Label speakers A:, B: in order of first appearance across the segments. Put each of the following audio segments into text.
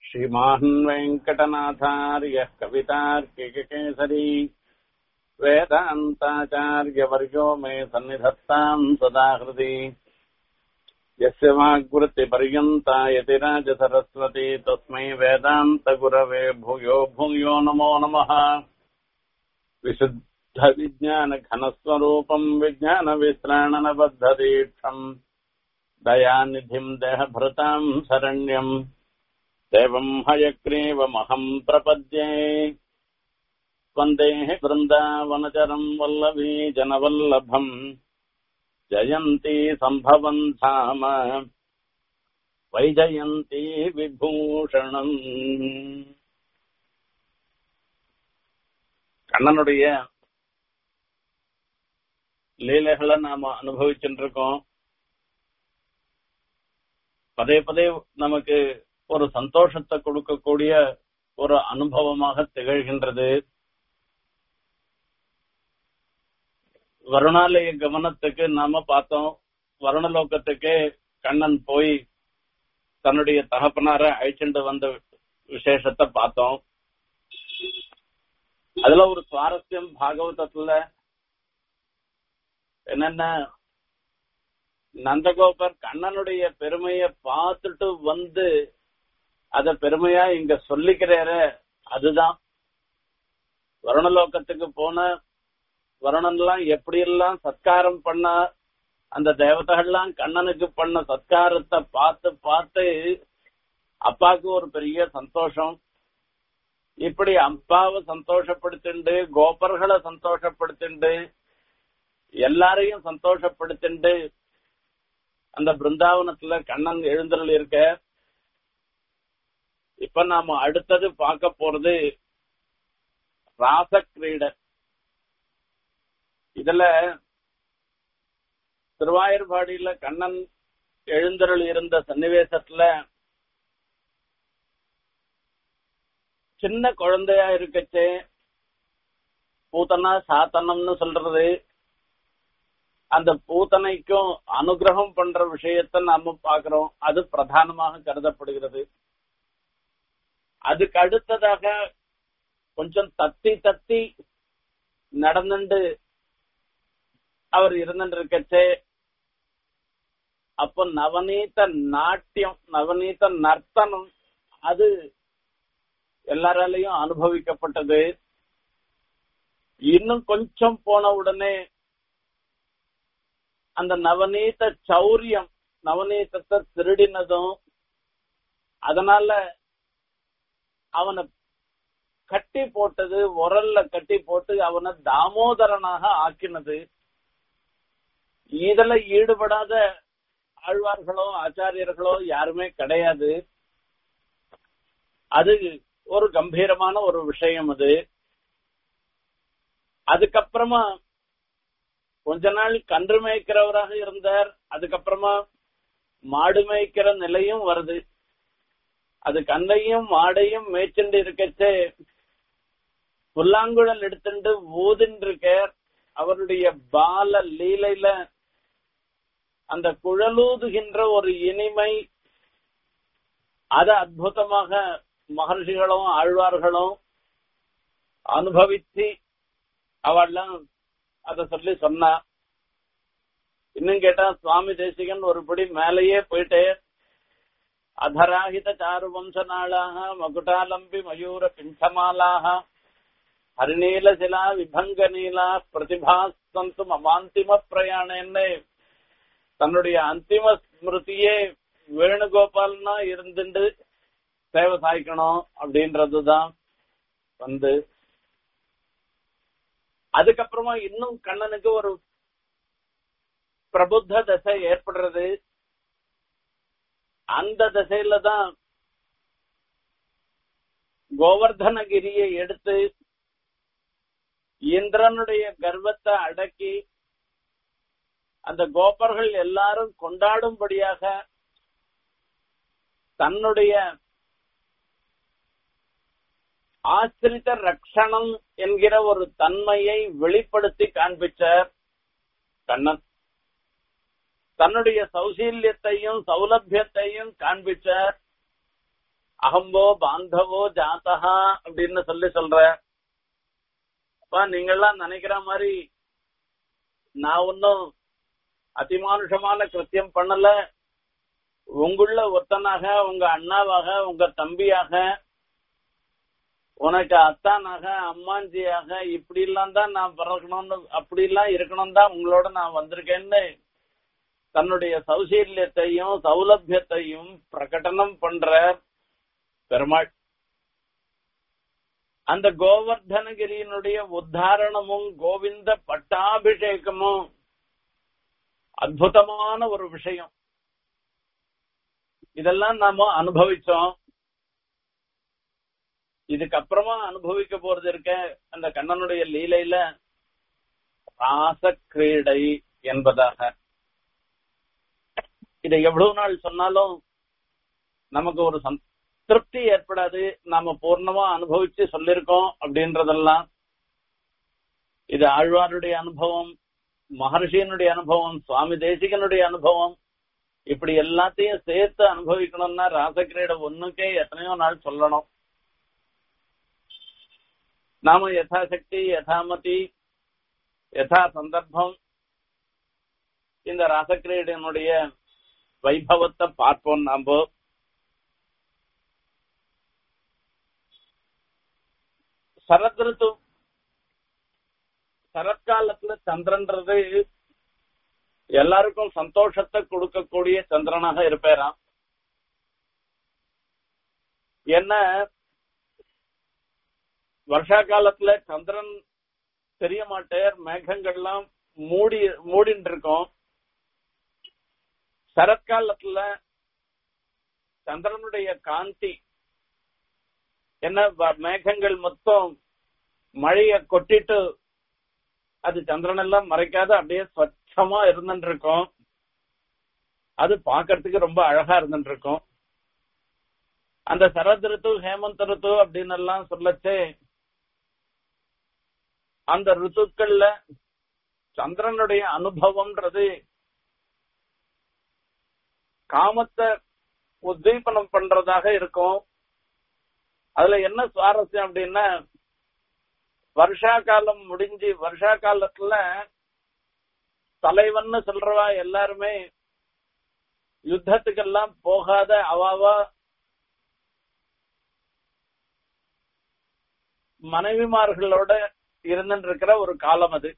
A: श्रीमान् वेङ्कटनाथार्यः कवितार्किककेसरी वेदान्ताचार्यवर्यो मे सन्निधत्ताम् सदा हृदि यस्य वाग्वृत्तिपर्यन्ता यतिराजसरस्वती तस्मै वेदान्तगुरवे भूयो भूयो नमो नमः विशुद्धविज्ञानघनस्वरूपम् विज्ञानविश्राणनबद्धदीक्षम् दयानिधिम् देहभृताम् शरण्यम् देवम् हयग्रीवमहम् प्रपद्ये वन्देः वृन्दावनचरम् वल्लभी जनवल्लभम् जयन्ती सम्भवन् धाम वैजयन्ती விபூஷணம் கண்ணனுடைய லீலைகளை நாம அனுபவிச்சுட்டு இருக்கோம் பதே பதே நமக்கு ஒரு சந்தோஷத்தை கொடுக்கக்கூடிய ஒரு அனுபவமாக திகழ்கின்றது வருணாலய கவனத்துக்கு நாம பார்த்தோம் வருணலோகத்துக்கு கண்ணன் போய் தன்னுடைய தகப்பனார அழிச்சுட்டு வந்த விசேஷத்தை பார்த்தோம் அதுல ஒரு சுவாரஸ்யம் பாகவதத்துல என்னென்ன நந்தகோபர் கண்ணனுடைய பெருமைய பார்த்துட்டு வந்து அத பெருமையா இங்க சொல்லிக்கிறார அதுதான் வருணலோகத்துக்கு போன வருணன்லாம் எப்படி எல்லாம் சத்காரம் பண்ண அந்த தேவதைகள்லாம் கண்ணனுக்கு பண்ண சத்காரத்தை பார்த்து பார்த்து அப்பாவுக்கு ஒரு பெரிய சந்தோஷம் இப்படி அப்பாவை சந்தோஷப்படுத்திண்டு கோபர்களை சந்தோஷப்படுத்திண்டு எல்லாரையும் சந்தோஷப்படுத்திண்டு அந்த பிருந்தாவனத்துல கண்ணன் எழுந்தருள் இருக்க இப்ப நாம அடுத்தது பார்க்க போறது ராச கிரீடை இதுல திருவாயூர்பாடியில கண்ணன் எழுந்தருள் இருந்த சன்னிவேசத்துல சின்ன குழந்தையா இருக்கச்சே பூத்தனா சாத்தனம்னு சொல்றது அந்த பூத்தனைக்கும் அனுகிரகம் பண்ற விஷயத்த நாம பாக்குறோம் அது பிரதானமாக கருதப்படுகிறது அதுக்கு அடுத்ததாக கொஞ்சம் தத்தி தத்தி நடந்துட்டு அவர் இருந்துருக்கச்சே அப்போ நவநீத நாட்டியம் நவநீத நர்த்தனம் அது எல்லாராலையும் அனுபவிக்கப்பட்டது இன்னும் கொஞ்சம் போன உடனே அந்த நவநீத சௌரியம் நவநீதத்தை திருடினதும் அதனால அவனை கட்டி போட்டது உரல்ல கட்டி போட்டு அவனை தாமோதரனாக ஆக்கினது இதுல ஈடுபடாத ஆழ்வார்களோ ஆச்சாரியர்களோ யாருமே கிடையாது அது ஒரு கம்பீரமான ஒரு விஷயம் அது அதுக்கப்புறமா கொஞ்ச நாள் கன்று மேய்க்கிறவராக இருந்தார் அதுக்கப்புறமா மாடு மேய்க்கிற நிலையும் வருது அது கண்ணையும் மாடையும் மேய்ச்சுண்டு இருக்கச்சே புல்லாங்குழல் எடுத்துட்டு ஊதின்னு இருக்கார் அவருடைய பால லீலையில அந்த குழலூதுகின்ற ஒரு இனிமை அத அற்புதமாக மகர்ஷிகளும் ஆழ்வார்களும் அனுபவிச்சு அவெல்லாம் அத சொல்லி சொன்னா இன்னும் கேட்டா சுவாமி தேசிகன் ஒருபடி மேலேயே போயிட்டே அதராகித சாரு வம்ச நாளாக மகுடாலம்பி மயூர பிண்டமாலாக ஹரிநீல சிலா விபங்க நீலா பிரதிபாசந்து மமாந்திம பிரயாணன்னு தன்னுடைய அந்திம ஸ்மிருதியே வேணுகோபால்னா இருந்துட்டு சேவை சாய்க்கணும் அப்படின்றதுதான் வந்து அதுக்கப்புறமா இன்னும் கண்ணனுக்கு ஒரு பிரபுத்த தசை ஏற்படுறது அந்த தசையில தான் கோவர்தனகிரியை எடுத்து இந்திரனுடைய கர்வத்தை அடக்கி அந்த கோபர்கள் எல்லாரும் கொண்டாடும்படியாக தன்னுடைய ஆசிரித ரக்ஷணம் என்கிற ஒரு தன்மையை வெளிப்படுத்தி காண்பிச்சார் கண்ணன் தன்னுடைய சௌசீல்யத்தையும் சௌலபியத்தையும் காண்பிச்சார் அகம்போ பாந்தவோ ஜாத்தகா அப்படின்னு சொல்லி சொல்ற அப்பா நீங்கெல்லாம் நினைக்கிற மாதிரி நான் ஒன்னும் அதிமானுஷமான கிருத்தியம் பண்ணல உங்குள்ள ஒத்தனாக உங்க அண்ணாவாக உங்க தம்பியாக உனக்கு அத்தானாக அம்மாஞ்சியாக இப்படி எல்லாம் தான் நான் பிறக்கணும்னு அப்படி எல்லாம் இருக்கணும் தான் உங்களோட நான் வந்திருக்கேன்னு தன்னுடைய சௌசீல்யத்தையும் சௌலபியத்தையும் பிரகடனம் பண்ற பெருமாள் அந்த கோவர்தனகிரியினுடைய உத்தாரணமும் கோவிந்த பட்டாபிஷேகமும் அற்புதமான ஒரு விஷயம் இதெல்லாம் நாம அனுபவிச்சோம் இதுக்கப்புறமா அனுபவிக்க போறது இருக்க அந்த கண்ணனுடைய லீலையில ராச கிரீடை என்பதாக இதை எவ்வளவு நாள் சொன்னாலும் நமக்கு ஒரு திருப்தி ஏற்படாது நாம பூர்ணமா அனுபவிச்சு சொல்லிருக்கோம் அப்படின்றதெல்லாம் இது ஆழ்வாருடைய அனுபவம் மகர்ஷியனுடைய அனுபவம் சுவாமி தேசிகனுடைய அனுபவம் இப்படி எல்லாத்தையும் சேர்த்து அனுபவிக்கணும்னா ராசக்கிரீட ஒண்ணுக்கே எத்தனையோ நாள் சொல்லணும் நாம யதாசக்தி யதாமதி யதா சந்தர்ப்பம் இந்த ராசக்கிரீடனுடைய வைபவத்தை பார்ப்போம் நாம சரத் ரித்து சரத்காலத்துல சந்திரன்றது எல்லாருக்கும் சந்தோஷத்தை கொடுக்கக்கூடிய சந்திரனாக இருப்பேராம் என்ன வருஷா காலத்துல சந்திரன் தெரிய மாட்டேர் மேகங்கள்லாம் மூடி மூடின்னு இருக்கும் சரத்காலத்துல சந்திரனுடைய காந்தி என்ன மேகங்கள் மொத்தம் மழைய கொட்டிட்டு அது சந்திரன் எல்லாம் மறைக்காத அப்படியே ஸ்வச்சமா இருந்துட்டு இருக்கும் அது பாக்குறதுக்கு ரொம்ப அழகா இருந்துட்டு இருக்கும் அந்த சரத் ரித்து ஹேமந்த் ரித்து அப்படின்னு எல்லாம் சொல்லச்சே அந்த ரித்துக்கள்ல சந்திரனுடைய அனுபவம்ன்றது காமத்தை உத்தீபனம் பண்றதாக இருக்கும் அதுல என்ன சுவாரஸ்யம் அப்படின்னா வருஷா காலம் முடிஞ்சு வருஷா காலத்துல தலைவன்னு சொல்றவா எல்லாருமே யுத்தத்துக்கெல்லாம் போகாத அவாவா மனைவிமார்களோட இருந்துட்டு இருக்கிற ஒரு காலம் அது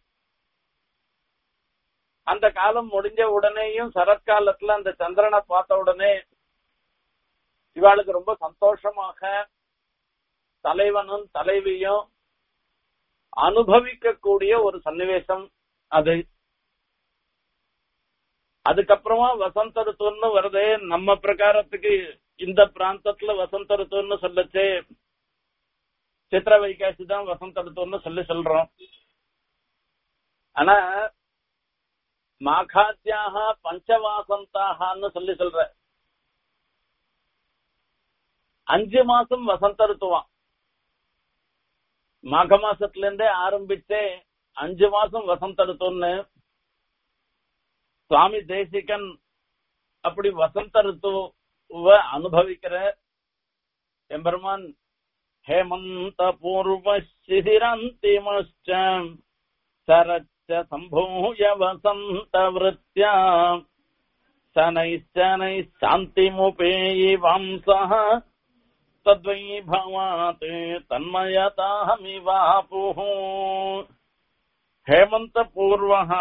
A: அந்த காலம் முடிஞ்ச உடனேயும் சரத்காலத்துல அந்த சந்திரனை பார்த்த உடனே இவாளுக்கு ரொம்ப சந்தோஷமாக தலைவனும் தலைவியும் அனுபவிக்கக்கூடிய ஒரு சன்னிவேசம் அது அதுக்கப்புறமா வசந்த ருத்துன்னு வருதே நம்ம பிரகாரத்துக்கு இந்த பிராந்தத்துல வசந்த ருத்துன்னு சொல்லச்சே சித்திர வைகாசி தான் வசந்த ருத்துன்னு சொல்லி சொல்றோம் ஆனா மாகாத்தியாக பஞ்சவாசந்தாகன்னு சொல்லி சொல்ற அஞ்சு மாசம் வசந்த ருத்துவான் மாக மாசத்துல இருந்தே ஆரம்பிச்சே அஞ்சு மாசம் வசந்த ருத்துன்னு சுவாமி தேசிகன் அப்படி வசந்த ருத்துவ அனுபவிக்கிற எம்பெருமான் ஹேமந்த பூர்வ சிசிரந்திமச்ச சரச்ச சம்பூய வசந்த விருத்தியா சனைச்சனை சாந்திமுபேயி வம்சः தத்வை பவாத் தன்மயதாஹமிவாபுः ஹேமந்த பூர்வः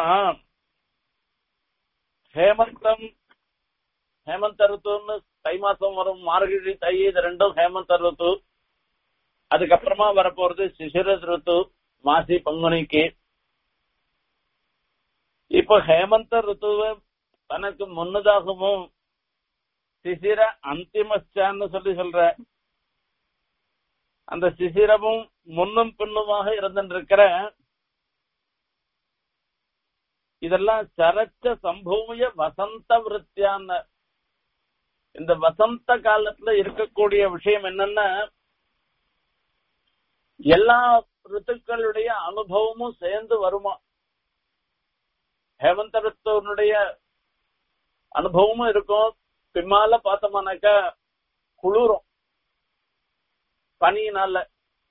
A: ஹேமந்தம் ஹேமந்த ருத்துன்னு தை மாசம் வரும் மார்கழி தை இது ரெண்டும் ஹேமந்த ருத்து அதுக்கப்புறமா வரப்போறது சிசிர ருத்து மாசி பங்குனிக்கு இப்போ ஹேமந்த ருத்துவ தனக்கு முன்னதாகவும் சிசிர அந்திமச்சான்னு சொல்லி சொல்ற அந்த சிசிரமும் முன்னும் பின்னுமாக இருந்துருக்கிற இதெல்லாம் சரச்ச சம்பூய வசந்த விருத்தியான இந்த வசந்த காலத்துல இருக்கக்கூடிய விஷயம் என்னன்னா எல்லா ரித்துக்களுடைய அனுபவமும் சேர்ந்து வருமா ஹேமந்த ரித்துவனுடைய அனுபவமும் இருக்கும் பின்னால பார்த்தோம்னாக்கா குளிரும் பனியினால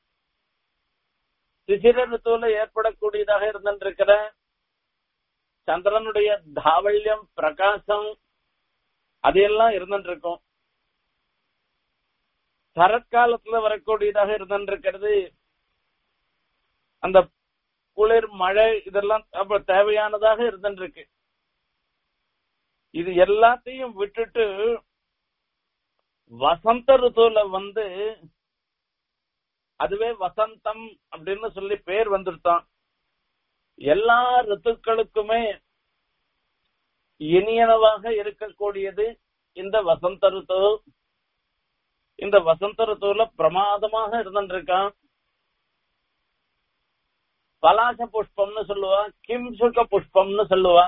A: சிசிர ரித்துவில ஏற்படக்கூடியதாக இருந்திருக்கிற சந்திரனுடைய தாவல்யம் பிரகாசம் அதையெல்லாம் இருந்திருக்கும் சரத்காலத்துல வரக்கூடியதாக இருந்திருக்கிறது அந்த குளிர் மழை இதெல்லாம் அப்ப தேவையானதாக இருந்திருக்கு இது எல்லாத்தையும் விட்டுட்டு வசந்த ருத்துவில வந்து அதுவே வசந்தம் அப்படின்னு சொல்லி பேர் வந்துருத்தான் எல்லா ரித்துக்களுக்குமே இனியனவாக இருக்கக்கூடியது இந்த வசந்த ருத்து இந்த வசந்த ருத்துவில பிரமாதமாக இருந்துருக்கான் பலாச புஷ்பம்னு சொல்லுவா கிம்சுக புஷ்பம்னு சொல்லுவா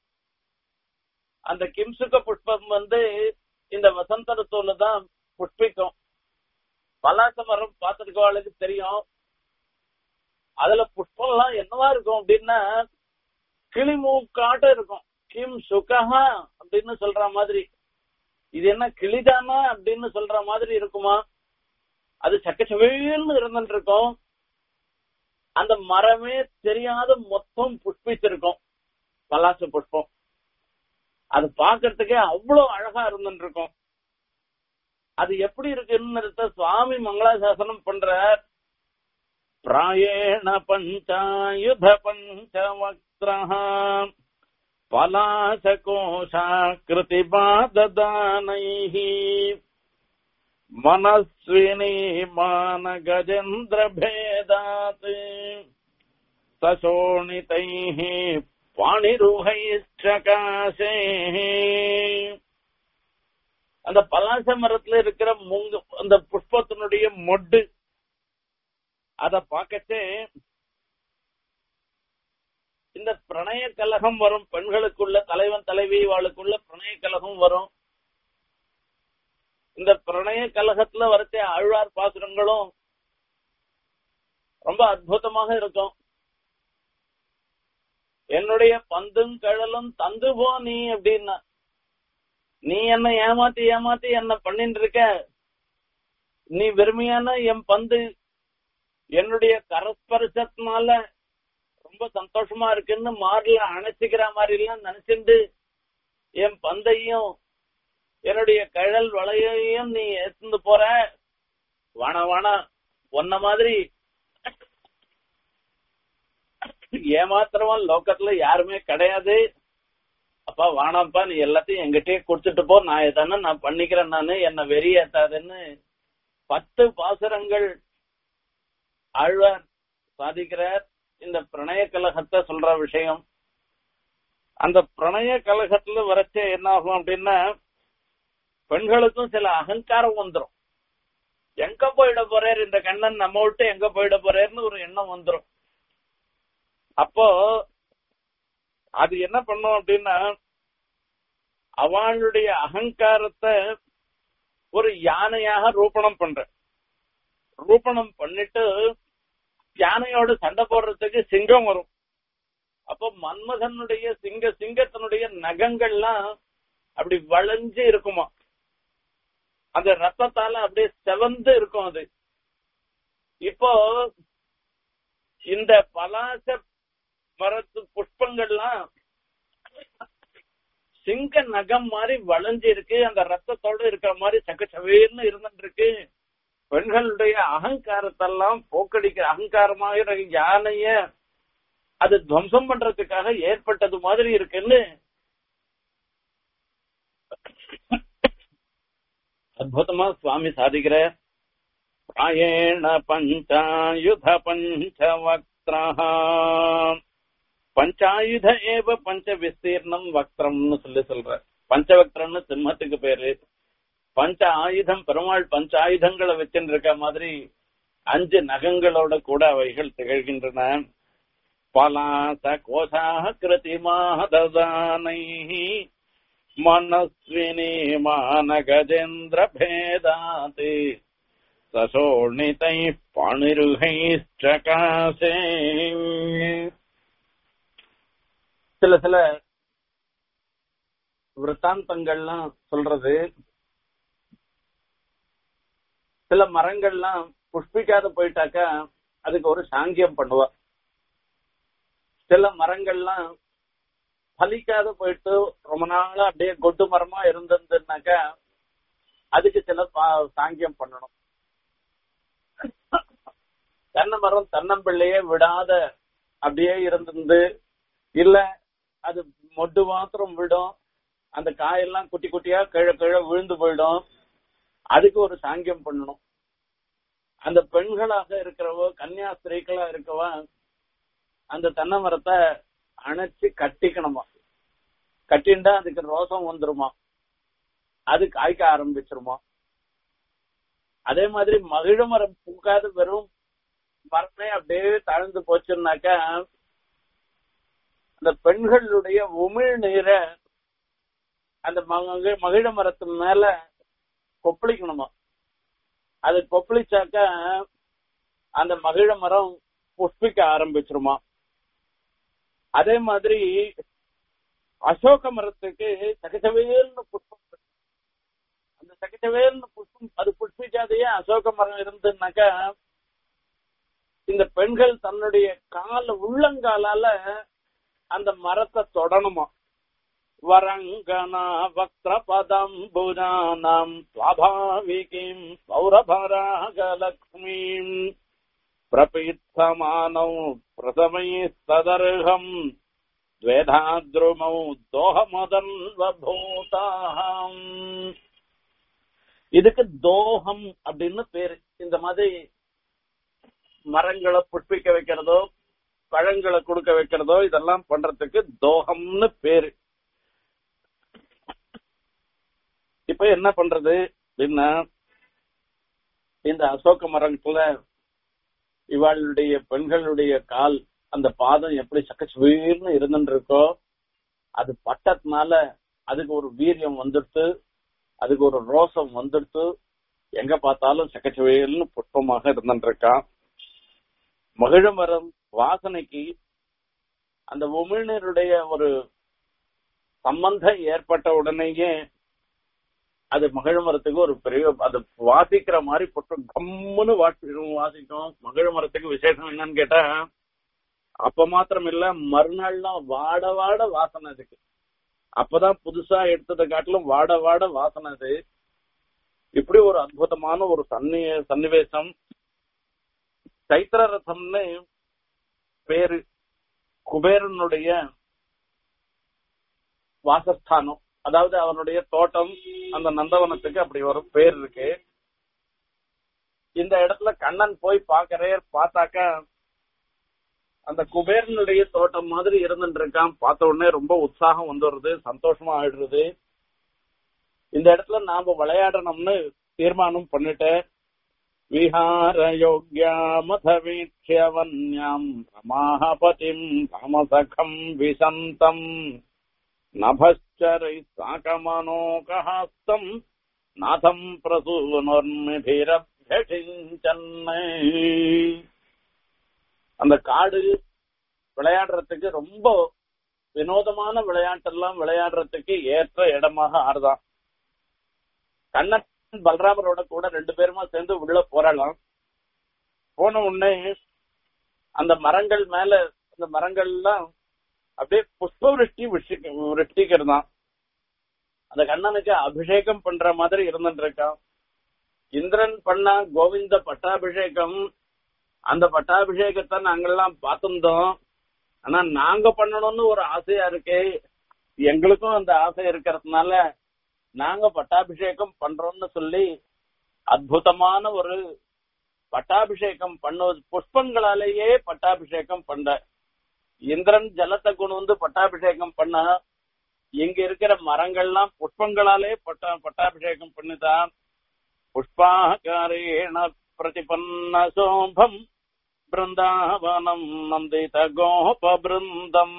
A: அந்த கிம்சுக புஷ்பம் வந்து இந்த வசந்த ருத்துவில தான் புஷ்பிக்கும் பலாச மரம் பார்த்துருக்கவாளுக்கு தெரியும் அதுல புஷ்பம் எல்லாம் என்னவா இருக்கும் அப்படின்னா கிளிமூக்காட்டம் இருக்கும் கிம் சுகஹா அப்படின்னு சொல்ற மாதிரி இது என்ன கிளிதானா அப்படின்னு சொல்ற மாதிரி இருக்குமா அது சக்கச்சவேல்னு இருந்துட்டு இருக்கும் அந்த மரமே தெரியாத மொத்தம் புஷ்பிச்சிருக்கும் பலாச புஷ்பம் அது பாக்குறதுக்கே அவ்வளவு அழகா இருந்துட்டு இருக்கும் அது எப்படி இருக்குன்னு சுவாமி மங்களாசாசனம் பண்ற பிராயேண பஞ்சாயுத பஞ்சவக்திரः பலாசகோஷாக்கிருதி பாததானைः मनस्विनी मानगजेन्द्रभेदात् सशोणितैः பாணிருகைச்சகாசே அந்த பலாச மரத்துல இருக்கிற முங்கு அந்த புஷ்பத்தினுடைய மொட்டு அத பார்க்கச்சே இந்த பிரணய கலகம் வரும் பெண்களுக்குள்ள தலைவன் தலைவி வாளுக்குள்ள பிரணய கலகம் வரும் இந்த பிரணய கலகத்துல வரச்சே ஆழ்வார் பாசுரங்களும் ரொம்ப அற்புதமாக இருக்கும் என்னுடைய பந்தும் கழலும் தந்து போ நீ அப்படின்னா நீ என்ன ஏமாத்தி ஏமாத்தி என்ன பண்ணிட்டு இருக்க நீ வெறுமையான என் பந்து என்னுடைய கரஸ்பரிசத்தினால ரொம்ப சந்தோஷமா இருக்குன்னு மார்ல அணைச்சிக்கிற மாதிரி எல்லாம் நினைச்சுண்டு என் பந்தையும் என்னுடைய கழல் வளையையும் நீ எடுத்துட்டு போற வானா வானா ஒன்ன மாதிரி ஏமாத்திரவன் லோக்கத்துல யாருமே கிடையாது அப்பா வானாப்பா நீ எல்லாத்தையும் எங்கிட்டயே கொடுத்துட்டு போ நான் எதானே நான் பண்ணிக்கிறேன் நானு என்ன வெறியேத்தாதுன்னு பத்து பாசுரங்கள் ஆழ்வார் சாதிக்கிறார் இந்த பிரணய கலகத்தை சொல்ற விஷயம் அந்த பிரணய கலகத்துல வரச்ச என்ன ஆகும் அப்படின்னா பெண்களுக்கும் சில அகங்காரம் வந்துரும் எங்க போயிட போறார் இந்த கண்ணன் நம்ம விட்டு எங்க போயிட போறாருன்னு ஒரு எண்ணம் வந்துரும் அப்போ அது என்ன பண்ணும் அப்படின்னா அவளுடைய அகங்காரத்தை ஒரு யானையாக ரூபணம் பண்ற ரூபணம் பண்ணிட்டு யானையோட சண்டை போடுறதுக்கு சிங்கம் வரும் அப்போ மன்மதனுடைய சிங்க சிங்கத்தினுடைய நகங்கள்லாம் அப்படி வளைஞ்சு இருக்குமா அந்த ரத்தத்தால அப்படியே செவந்து இருக்கும் அது இப்போ இந்த பலாச மரத்து புஷ்பங்கள்லாம் சிங்க நகம் மாதிரி வளைஞ்சு இருக்கு அந்த ரத்தத்தோட இருக்கிற மாதிரி சக்கச்சவேன்னு இருந்துட்டு இருக்கு பெண்களுடைய அகங்காரத்தெல்லாம் போக்கடிக்கிற அகங்காரமாக யானைய அது துவம்சம் பண்றதுக்காக ஏற்பட்டது மாதிரி இருக்குன்னு அற்புதமா சுவாமி சாதிக்கிற பிராயேண பஞ்சாயுத பஞ்சவக்திரஹ பஞ்சாயுத ஏவ பஞ்ச விஸ்தீர்ணம் வக்திரம்னு சொல்லி சொல்ற பஞ்சவக்திரம்னு சிம்மத்துக்கு பேரு பஞ்ச ஆயுதம் பெருமாள் பஞ்ச ஆயுதங்களை வச்சுட்டு இருக்க மாதிரி அஞ்சு நகங்களோட கூட அவைகள் திகழ்கின்றன பலாச கோஷாக கிருதிமாததானை மனஸ்வினி மானகஜேந்திர பேதாதி சசோணிதை பணிருகைச்சகாசே சில சில விற்த்தாந்தங்கள்லாம் சொல்றது சில மரங்கள்லாம் புஷ்பிக்காத போயிட்டாக்கா அதுக்கு ஒரு சாங்கியம் பண்ணுவா சில மரங்கள்லாம் பலிக்காத போயிட்டு ரொம்ப நாளா அப்படியே கொட்டு மரமா இருந்ததுன்னாக்கா அதுக்கு சில பா- சாங்கியம் பண்ணணும் தென்னை மரம் தென்னம்பிள்ளையே விடாத அப்படியே இருந்திருந்து இல்ல அது மொட்டு மாத்திரம் விடும் அந்த காயெல்லாம் குட்டி குட்டியா கீழே கீழே விழுந்து போயிடும் அதுக்கு ஒரு சாங்கியம் பண்ணணும் அந்த பெண்களாக இருக்கிறவோ கன்னியா ஸ்திரீகளா இருக்கவா அந்த தென்னை மரத்தை அணைச்சு கட்டிக்கணுமா கட்டிண்டா அதுக்கு ரோசம் வந்துருமா அது காய்க்க ஆரம்பிச்சிருமா அதே மாதிரி மகிழ மரம் பூக்காத வெறும் மரமே அப்படியே தாழ்ந்து போச்சுன்னாக்கா அந்த பெண்களுடைய உமிழ் நீரை அந்த மக- மகிழ மரத்து மேல கொப்பளிக்கணுமா அது கொப்பளிச்சாக்கா அந்த மகிழ மரம் புஷ்பிக்க ஆரம்பிச்சிருமா அதே மாதிரி அசோக மரத்துக்கு சகச்சவேல்னு புஷ்பம் இருக்கு. அந்த சகச்சவேல்னு புஷ்பம் அது புஷ்பிக்காதையே அசோக மரம் இருந்துன்னாக்கா இந்த பெண்கள் தன்னுடைய கால உள்ளங்காலால அந்த மரத்தை தொடணுமா வரங்கனா வக்ரபதம் புஜானம் ஸ்வாபாவிகிம் சௌரபராகலக்ஷ்மீம் பிரபீத்தமானௌ பிரதமைஸ்ததர்ஹம் द्वेधाद्रुमौ தோஹமதன்வபூதாம் இதுக்கு தோஹம் அப்படின்னு பேரு இந்த மாதிரி மரங்களை புஷ்பிக்க வைக்கிறதோ பழங்களை கொடுக்க வைக்கிறதோ இதெல்லாம் பண்றதுக்கு தோஹம்னு பேரு இப்ப என்ன பண்றது அப்படின்னா இந்த அசோக மரத்துல இவாளுடைய பெண்களுடைய கால் அந்த பாதம் எப்படி சக்கச்சுவீர்னு இருந்துட்டு இருக்கோ அது பட்டத்தினால அதுக்கு ஒரு வீரியம் வந்துடுத்து அதுக்கு ஒரு ரோசம் வந்துடுத்து எங்க பார்த்தாலும் சக்கச்சுவேல்னு புஷ்பமாக இருந்துட்டு இருக்கான் மகிழ மரம் வாசனைக்கு அந்த உமிழ்நீருடைய ஒரு சம்பந்தம் ஏற்பட்ட உடனேயே அது மகிழ மரத்துக்கு ஒரு பெரிய அது வாசிக்கிற மாதிரி புஷ்பம் கம்முன்னு வாசிக்கும் வாசிக்கும் மகிழ மரத்துக்கு விசேஷம் என்னன்னு கேட்டா அப்ப மாத்திரம் இல்ல மறுநாள்லாம் வாட வாட வாசனை அதுக்கு அப்பதான் புதுசா எடுத்ததை காட்டிலும் வாட வாட வாசனை அது இப்படி ஒரு அற்புதமான ஒரு சன்னி சன்னிவேசம் சைத்திர ரதம்னு பேரு குபேரனுடைய வாசஸ்தானம் அதாவது அவனுடைய தோட்டம் அந்த நந்தவனத்துக்கு அப்படி ஒரு பேர் இருக்கு இந்த இடத்துல கண்ணன் போய் பாக்குறே பார்த்தாக்கா அந்த குபேரனுடைய தோட்டம் மாதிரி இருந்துட்டு இருக்கான் பார்த்த உடனே ரொம்ப உற்சாகம் வந்துடுறது சந்தோஷமா ஆயிடுறது இந்த இடத்துல நாம விளையாடணும்னு தீர்மானம் பண்ணிட்டேன் விஹார யோக்யாமத வீட்சியவன்யாம் ரமாபதிம் தாமசகம் விசந்தம் நபச்சரை சாகமனோகஹஸ்தம் நாதம் பிரசூனர்மிபிரபியசிஞ்சன்னை அந்த காடு விளையாடுறதுக்கு ரொம்ப வினோதமான விளையாட்டெல்லாம் விளையாடுறதுக்கு ஏற்ற இடமாக ஆறுதான் கண்ணன் பலராமரோட கூட ரெண்டு பேருமா சேர்ந்து உள்ள போறலாம் போன உடனே அந்த மரங்கள் மேல அந்த மரங்கள்லாம் அப்படியே புஷ்ப விருஷ்டி விருஷ்டிக்கிறதான் அந்த கண்ணனுக்கு அபிஷேகம் பண்ற மாதிரி இருந்துட்டு இருக்கான் இந்திரன் பண்ண கோவிந்த பட்டாபிஷேகம் அந்த பட்டாபிஷேகத்தை நாங்கெல்லாம் பார்த்திருந்தோம் ஆனா நாங்க பண்ணணும்னு ஒரு ஆசையா இருக்கு எங்களுக்கும் அந்த ஆசை இருக்கிறதுனால நாங்க பட்டாபிஷேகம் பண்றோம்னு சொல்லி அற்புதமான ஒரு பட்டாபிஷேகம் பண்ணுவது புஷ்பங்களாலேயே பட்டாபிஷேகம் பண்ற இந்திரன் ஜலத்தை கொண்டு வந்து பட்டாபிஷேகம் பண்ண இங்க இருக்கிற மரங்கள்லாம் புஷ்பங்களாலே பட்டா பட்டாபிஷேகம் பண்ணுதான் புஷ்பாகாரேண பிரதிபன்ன சோபம் பிருந்தாவனம் நந்தித கோப பிருந்தம்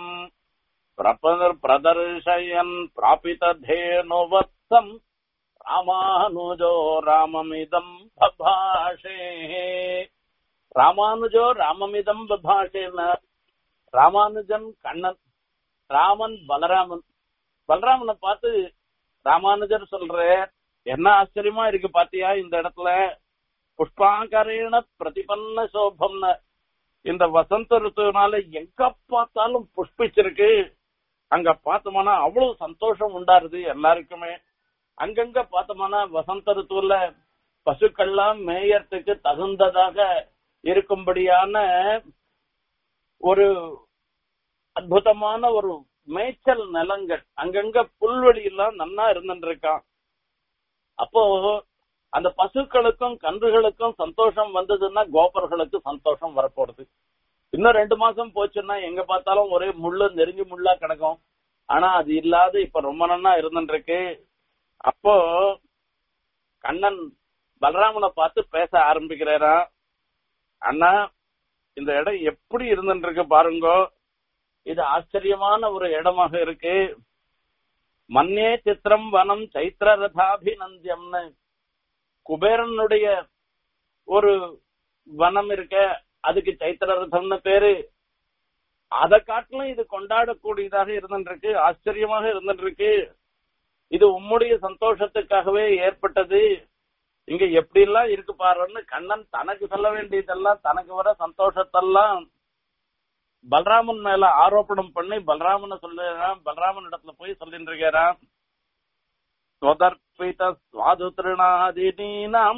A: பிரதர்ஷயன் பிராபிதேனுவத்தம் ராமானுஜோ ராமமிதம் பபாஷே ராமானுஜோ ராமமிதம் பபாஷேன்னு ராமானுஜன் கண்ணன் ராமன் பலராமன் பலராமனை பார்த்து ராமானுஜர் சொல்ற என்ன ஆச்சரியமா இருக்கு பாத்தியா இந்த இடத்துல புஷ்பாகரேண பிரதிபன்ன சோபம்னு இந்த வசந்த ருத்துனால எங்க பார்த்தாலும் புஷ்பிச்சிருக்கு அங்க பார்த்தோம்னா அவ்வளவு சந்தோஷம் உண்டாருது எல்லாருக்குமே அங்கங்க பார்த்தோம்னா வசந்த ருத்துவல பசுக்கள்லாம் மேயறதுக்கு தகுந்ததாக இருக்கும்படியான ஒரு அற்புதமான ஒரு மேய்ச்சல் நிலங்கள் அங்கங்க புல்வெளி எல்லாம் நன்னா இருந்துட்டு இருக்கான் அப்போ அந்த பசுக்களுக்கும் கன்றுகளுக்கும் சந்தோஷம் வந்ததுன்னா கோபர்களுக்கு சந்தோஷம் வரப்போறது இன்னும் ரெண்டு மாசம் போச்சுன்னா எங்க பார்த்தாலும் ஒரே முள்ளு நெருங்கி முள்ளா கிடக்கும் ஆனா அது இல்லாத இப்ப ரொம்ப நன்னா இருந்துட்டு இருக்கு அப்போ கண்ணன் பலராமனை பார்த்து பேச ஆரம்பிக்கிறாரா அண்ணா இந்த இடம் எப்படி இருந்துட்டு இருக்கு பாருங்க இது ஆச்சரியமான ஒரு இடமாக இருக்கு மன்னே சித்திரம் வனம் சைத்திர ரதாபிநந்தியம்னு குபேரனுடைய ஒரு வனம் இருக்க அதுக்கு சைத்திர ரதம்னு பேரு அதை காட்டிலும் இது கொண்டாடக்கூடியதாக இருந்துருக்கு ஆச்சரியமாக இருந்துருக்கு இது உம்முடைய சந்தோஷத்துக்காகவே ஏற்பட்டது இங்க எப்படி எல்லாம் இருக்கு பாருன்னு கண்ணன் தனக்கு சொல்ல வேண்டியதெல்லாம் தனக்கு வர சந்தோஷத்தெல்லாம் பலராமன் மேல ஆரோப்பணம் பண்ணி பலராமனை சொல்லுறான் பலராமன் இடத்துல போய் சொல்லிட்டு இருக்கிறான் ஸ்வதர்ப்பித சுவாது திருநாதினீனாம்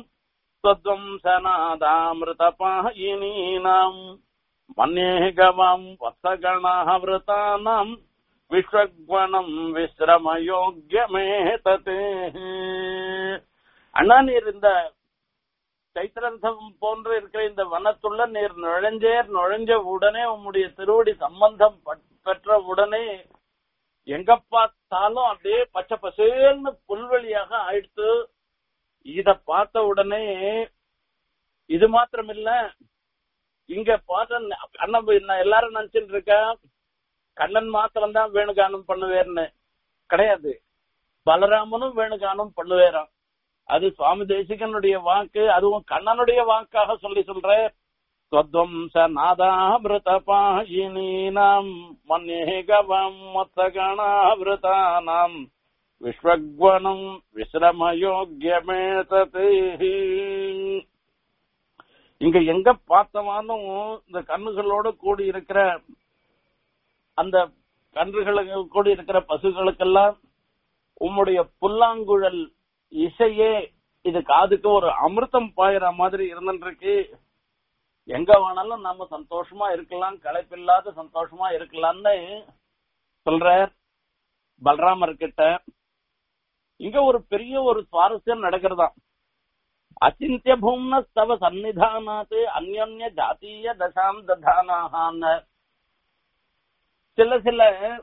A: ஸ்வத்வம்சநாதாமிருதபாயினீனாம் மன்யேகவாம் வத்சகணாவிருதானாம் விஸ்வக்வனம் விஸ்ரமயோக்கியமேததே அண்ணா நீர் இந்த சைத்திரந்தம் போன்று இருக்கிற இந்த வனத்துள்ள நீர் நுழைஞ்சேர் நுழைஞ்ச உடனே உம்முடைய திருவடி சம்பந்தம் பெற்ற உடனே எங்க பார்த்தாலும் அப்படியே பச்சை பசேல்னு புல்வெளியாக ஆயிடுத்து இத பார்த்த உடனே இது மாத்திரம் இல்ல இங்க பார்த்த அண்ணன் நான் எல்லாரும் நினைச்சிட்டு இருக்கேன் கண்ணன் மாத்திரம் தான் வேணுகானம் பண்ணுவேர்னு கிடையாது பலராமனும் வேணுகானம் பண்ணுவேராம் அது சுவாமி தேசிகனுடைய வாக்கு அதுவும் கண்ணனுடைய வாக்காக சொல்லி சொல்ற ஸ்வத்வம்ச நாதாமிருதபாயினீனாம் மன்யேகவம் மத்சகணாவிருதானாம் விஸ்வக்வனம் விசிரமயோக்கியமேதது இங்க எங்க பார்த்தவாலும் இந்த கண்ணுகளோட கூடி இருக்கிற அந்த கன்றுகளுக்கு கூடி இருக்கிற பசுகளுக்கெல்லாம் உம்முடைய புல்லாங்குழல் இசையே இது காதுக்கு ஒரு அமிர்தம் பாயிற மாதிரி இருந்துருக்கு எங்க வேணாலும் நம்ம சந்தோஷமா இருக்கலாம் களைப்பில்லாத சந்தோஷமா இருக்கலாம்னு சொல்ற பலராமர் கிட்ட இங்க ஒரு பெரிய ஒரு சுவாரஸ்யம் நடக்கிறதா அச்சிந்திய பூம்ன ஸ்தவ சன்னிதானாத்து அந்யோன்ய ஜாத்தீய தசாம் ததானாகான்னு சில சில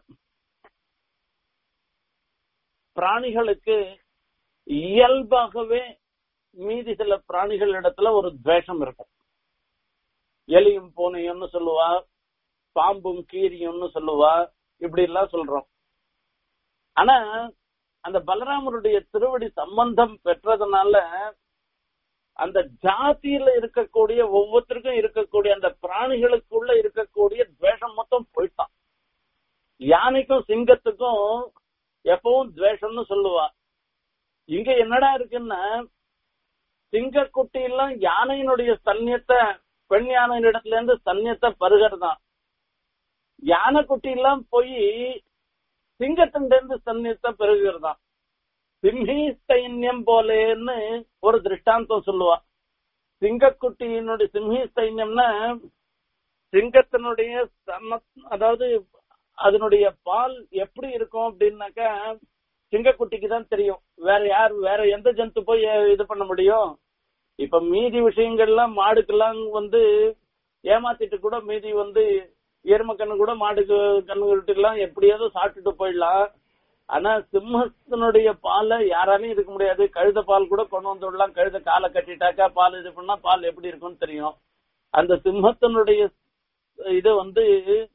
A: பிராணிகளுக்கு இயல்பாகவே மீதி சில பிராணிகள் இடத்துல ஒரு துவேஷம் இருக்கும் எலியும் பூனையும்னு சொல்லுவா பாம்பும் கீரியும்னு சொல்லுவா இப்படி எல்லாம் சொல்றோம் ஆனா அந்த பலராமருடைய திருவடி சம்பந்தம் பெற்றதுனால அந்த ஜாதியில இருக்கக்கூடிய ஒவ்வொருத்தருக்கும் இருக்கக்கூடிய அந்த பிராணிகளுக்குள்ள இருக்கக்கூடிய துவேஷம் மொத்தம் போயிட்டான் யானைக்கும் சிங்கத்துக்கும் எப்பவும் துவேஷம்னு சொல்லுவா இங்க என்னடா இருக்குன்னா சிங்கக்குட்டி எல்லாம் யானையினுடைய சன்னியத்தை பெண் யானையின் இடத்துல இருந்து சன்னியத்தை பருகிறதான் யானைக்குட்டி எல்லாம் போய் சிங்கத்தின் இருந்து சன்னியத்தை பெருகிறதாம் சிம்மி சைன்யம் போலேன்னு ஒரு திருஷ்டாந்தம் சொல்லுவா சிங்கக்குட்டியினுடைய சிம்மி சைன்யம்னா சிங்கத்தினுடைய சன்ன அதாவது அதனுடைய பால் எப்படி இருக்கும் அப்படின்னாக்கா சிங்கக்குட்டிக்கு தான் தெரியும் வேற யார் வேற எந்த ஜந்து போய் இது பண்ண முடியும் இப்ப மீதி விஷயங்கள்லாம் மாடுக்கெல்லாம் வந்து ஏமாத்திட்டு கூட மீதி வந்து எரும கண்ணு கூட மாடுக்கு கண்ணுகிட்டு எல்லாம் எப்படியாவது சாப்பிட்டுட்டு போயிடலாம் ஆனா சிம்மத்தினுடைய பாலை யாராலையும் இருக்க முடியாது கழுத பால் கூட கொண்டு வந்து விடலாம் கழுத காலை கட்டிட்டாக்கா பால் இது பண்ணா பால் எப்படி இருக்கும்னு தெரியும் அந்த சிம்மத்தினுடைய இது வந்து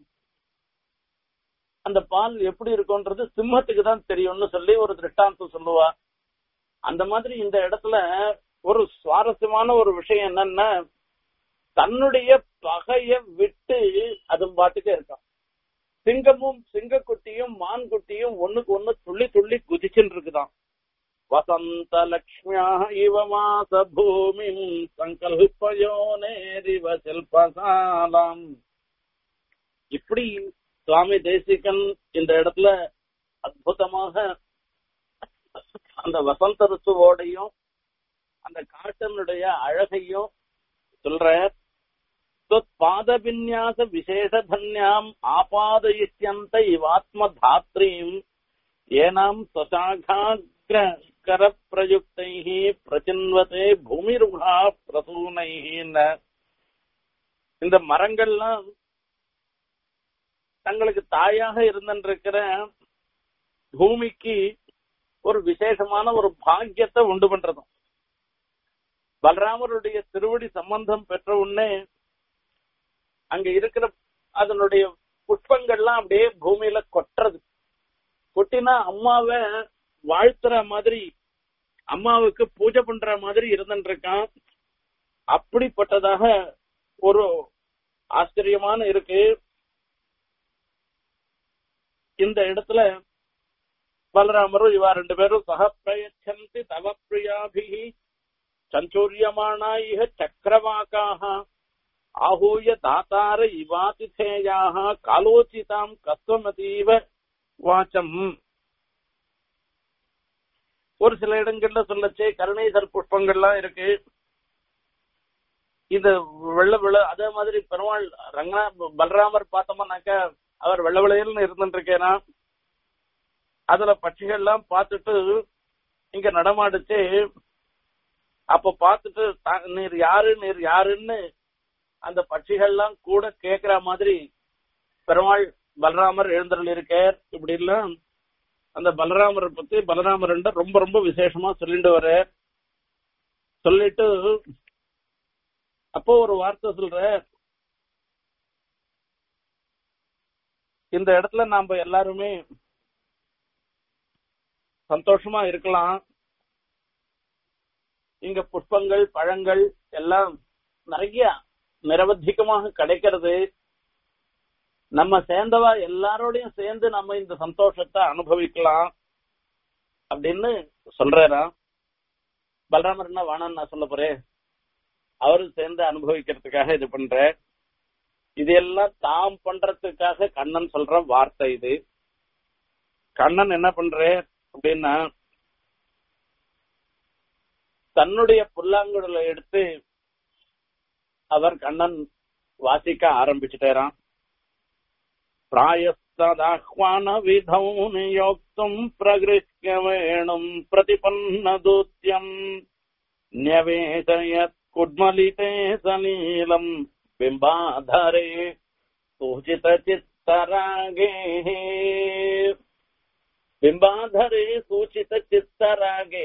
A: அந்த பால் எப்படி இருக்கும்ன்றது சிம்மத்துக்கு தான் தெரியும்னு சொல்லி ஒரு திருஷ்டாந்தம் சொல்லுவா அந்த மாதிரி இந்த இடத்துல ஒரு சுவாரஸ்யமான ஒரு விஷயம் என்னன்னா தன்னுடைய பகைய விட்டு அது பாட்டுக்கு இருக்கான் சிங்கமும் சிங்கக்குட்டியும் மான் குட்டியும் ஒண்ணுக்கு ஒண்ணு துள்ளி துள்ளி குதிச்சுட்டு இருக்குதான் வசந்தலக்ஷ்மியா இவ வாச பூமிம் சங்கல்பயோனேரிவ சில்பசாலாம் இப்படி சுவாமி தேசிகன் இந்த இடத்துல அற்புதமாக அந்த வசந்த ருத்துவோடையும் அந்த காட்டனுடைய அழகையும் சொல்ற பாதபின்யாச விசேஷதன்யாம் ஆபாதயிஷ்யந்த இவாத்ம தாத்ரீம் ஏனாம் स्वशाखाग्र कर प्रयुक्तैः பிரச்சின்வதே பூமிருகா பிரசூனைஹின்ன இந்த மரங்கள்லாம் தங்களுக்கு தாயாக இருந்திருக்கிற பூமிக்கு ஒரு விசேஷமான ஒரு பாக்கியத்தை உண்டு பண்றதும் பலராமருடைய திருவடி சம்பந்தம் பெற்ற உடனே அங்க இருக்கிற அதனுடைய புஷ்பங்கள்லாம் அப்படியே பூமியில கொட்டுறது கொட்டினா அம்மாவை வாழ்த்துற மாதிரி அம்மாவுக்கு பூஜை பண்ற மாதிரி இருந்துருக்கான் அப்படிப்பட்டதாக ஒரு ஆச்சரியமான இருக்கு இந்த இடத்துல பலராமரும் இவா ரெண்டு பேரும் சக பிரயச்சந்தி தவ பிரியாபிகி சஞ்சூரியமானா இஹ சக்கரவாக்காக आहूय दातार इवातिथेयाः कालोचिताम् கஸ்வமதீவ வாச்சம் ஒரு சில இடங்கள்ல சொல்லச்சே கருணேசர் புஷ்பங்கள்லாம் இருக்கு இது வெள்ள வெள்ள அதே மாதிரி பெருமாள் ரங்கனா பலராமர் பார்த்தோம்னாக்க அவர் வெள்ள வெள்ளையல்னு இருந்துட்டு இருக்கேனா அதுல பட்சிகள்லாம் பார்த்துட்டு இங்க நடமாடுச்சு அப்ப பார்த்துட்டு தா- நீர் யாரு நீர் யாருன்னு அந்த பட்சிகள்லாம் கூட கேக்குற மாதிரி பெருமாள் பலராமர் எழுந்தருள் இருக்கார் இப்படி எல்லாம் அந்த பலராமரை பத்தி பலராமர் ரொம்ப ரொம்ப விசேஷமா சொல்லிட்டு வர சொல்லிட்டு அப்போ ஒரு வார்த்தை சொல்ற இந்த இடத்துல நாம எல்லாருமே சந்தோஷமா இருக்கலாம் இங்க புஷ்பங்கள் பழங்கள் எல்லாம் நிறைய நிரவதிகமாக கிடைக்கிறது நம்ம சேர்ந்தவா எல்லாரோடையும் சேர்ந்து நம்ம இந்த சந்தோஷத்தை அனுபவிக்கலாம் அப்படின்னு சொல்றாரா பலராமர் என்ன வேணான்னு நான் சொல்ல போறேன் அவரு சேர்ந்து அனுபவிக்கிறதுக்காக இது பண்ற இது எல்லாம் தாம் பண்றதுக்காக கண்ணன் சொல்ற வார்த்தை இது கண்ணன் என்ன பண்ற அப்படின்னா தன்னுடைய புல்லாங்குழலை எடுத்து அவர் கண்ணன் வாசிக்க ஆரம்பிச்சுட்டாராம் பிராயஸ்தாஹ்வான விதௌ நியோக்தும் பிரகிருஷ்ய வேணும் பிரதிபன்ன தூத்தியம் न्यवेशयत् कुड्मलिते सलीलम् बिम्बाधरे सूचितचित्तरागे பிம்பாதரே சூச்சித சித்தராகே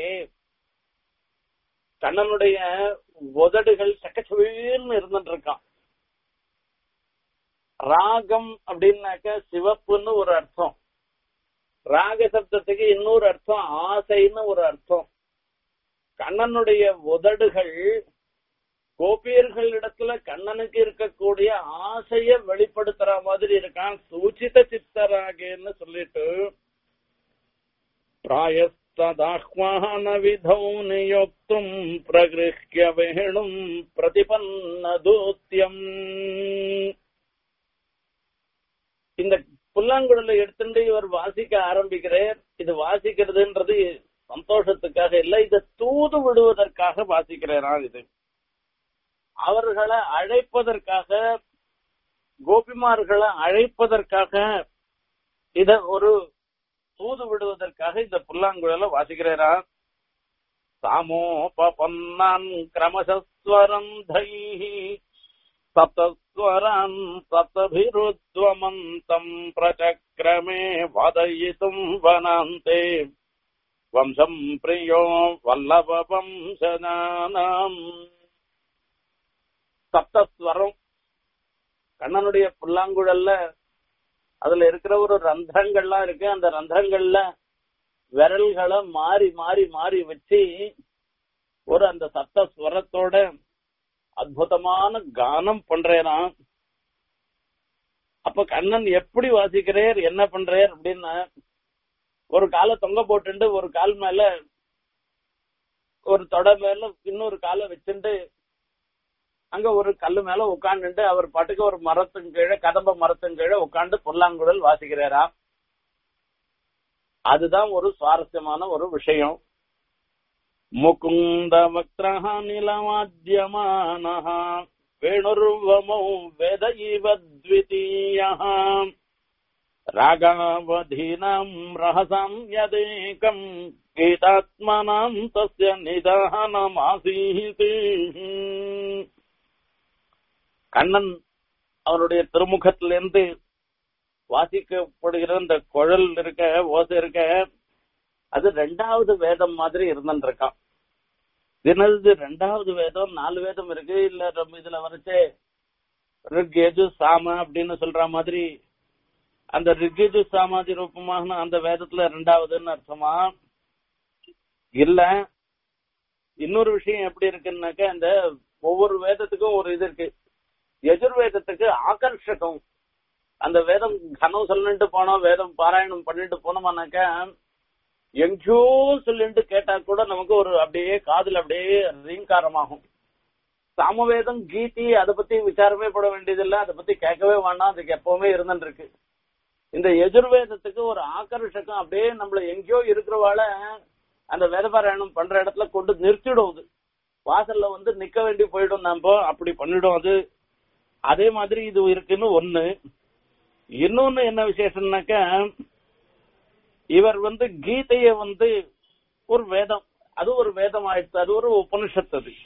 A: கண்ணனுடைய உதடுகள் சக்கச்சவேர்னு இருந்துட்டு இருக்கான் ராகம் அப்படின்னாக்க சிவப்புன்னு ஒரு அர்த்தம் ராக சப்தத்துக்கு இன்னொரு அர்த்தம் ஆசைன்னு ஒரு அர்த்தம் கண்ணனுடைய உதடுகள் கோபியர்கள் இடத்துல கண்ணனுக்கு இருக்கக்கூடிய ஆசைய வெளிப்படுத்துற மாதிரி இருக்கான் சூச்சித சித்தராகேன்னு சொல்லிட்டு பிராயஸ்தாஹ்வான விதௌ நியோக்தும் பிரகிருஹ்ய வேணும் பிரதிபன்ன தூத்தியம் இந்த புல்லாங்குழலை எடுத்துட்டு இவர் வாசிக்க ஆரம்பிக்கிறார் இது வாசிக்கிறதுன்றது சந்தோஷத்துக்காக இல்ல இதை தூது விடுவதற்காக வாசிக்கிறாரா இது அவர்களை அழைப்பதற்காக கோபிமார்களை அழைப்பதற்காக இத ஒரு தூது விடுவதற்காக இந்த புல்லாங்குழல வாசிக்கிறாரா சாமோபன்னான் கிரமசஸ்வரம் தைஹி சப்தஸ்வரான் சப்தபிருத்வமந்தம் பிரச்சக்ரமே வதயித்தும் வனாந்தே வம்சம் பிரியோ வல்லப வம்சனானாம் சப்தஸ்வரம் கண்ணனுடைய புல்லாங்குழல்ல அதுல இருக்கிற ஒரு ரந்திரங்கள்லாம் இருக்கு அந்த ரந்திரங்கள்ல விரல்களை மாறி மாறி மாறி வச்சு ஒரு அந்த சப்த ஸ்வரத்தோட அற்புதமான கானம் பண்றேனா அப்ப கண்ணன் எப்படி வாசிக்கிறார் என்ன பண்றார் அப்படின்னா ஒரு காலை தொங்க போட்டுண்டு ஒரு கால் மேல ஒரு தொட மேல இன்னொரு காலை வச்சுட்டு அங்க ஒரு கல்லு மேல உட்காந்துட்டு அவர் பாட்டுக்கு ஒரு மரத்தின் கீழே கதம்ப மரத்தின் கீழே உட்காந்து புல்லாங்குழல் வாசிக்கிறாரா அதுதான் ஒரு சுவாரஸ்யமான ஒரு விஷயம் முகுந்த வக்ரஹ நிலமாத்யமானஹ வேணுர்வமௌ வேத இவ த்விதீயः ராகாவதீனாம் ரஹசாம் யதேகம் கீதாத்மனாம் தஸ்ய நிதானமாசீத் கண்ணன் அவருடைய திருமுகத்திலிருந்து வாசிக்கப்படுகிற இந்த குழல் இருக்க ஓசை இருக்க அது ரெண்டாவது வேதம் மாதிரி இருந்துட்டு இருக்கான் தினது ரெண்டாவது வேதம் நாலு வேதம் இருக்கு இல்ல நம்ம இதுல வரைச்சே ரிக்யஜு சாம அப்படின்னு சொல்ற மாதிரி அந்த ரிக்யஜு சாமாதி ரூபமான அந்த வேதத்துல ரெண்டாவதுன்னு அர்த்தமா இல்ல இன்னொரு விஷயம் எப்படி இருக்குன்னாக்க அந்த ஒவ்வொரு வேதத்துக்கும் ஒரு இது இருக்கு எஜுர்வேதத்துக்கு ஆகர்ஷகம் அந்த வேதம் கனவு சொல்லிட்டு போனோம் வேதம் பாராயணம் பண்ணிட்டு போனோம்னாக்க எங்கேயோ சொல்லிட்டு கேட்டா கூட நமக்கு ஒரு அப்படியே காதுல அப்படியே ரீங்காரமாகும் சாமவேதம் கீதி அதை பத்தி விசாரமே பட வேண்டியதில்லை அதை பத்தி கேட்கவே வேண்டாம் அதுக்கு எப்பவுமே இருந்துட்டு இருக்கு இந்த எஜுர்வேதத்துக்கு ஒரு ஆக்கர்ஷகம் அப்படியே நம்மள எங்கேயோ இருக்கிறவாள அந்த வேதபாராயணம் பண்ற இடத்துல கொண்டு நிறுத்திடும் அது வாசல்ல வந்து நிக்க வேண்டி போயிடும் நம்ம அப்படி பண்ணிடும் அது அதே மாதிரி இது இருக்குன்னு ஒண்ணு இன்னொன்னு என்ன விசேஷம்னாக்க இவர் வந்து கீதைய வந்து ஒரு வேதம் அது ஒரு வேதம் ஆயிடுச்சு அது ஒரு உபனிஷத்து அது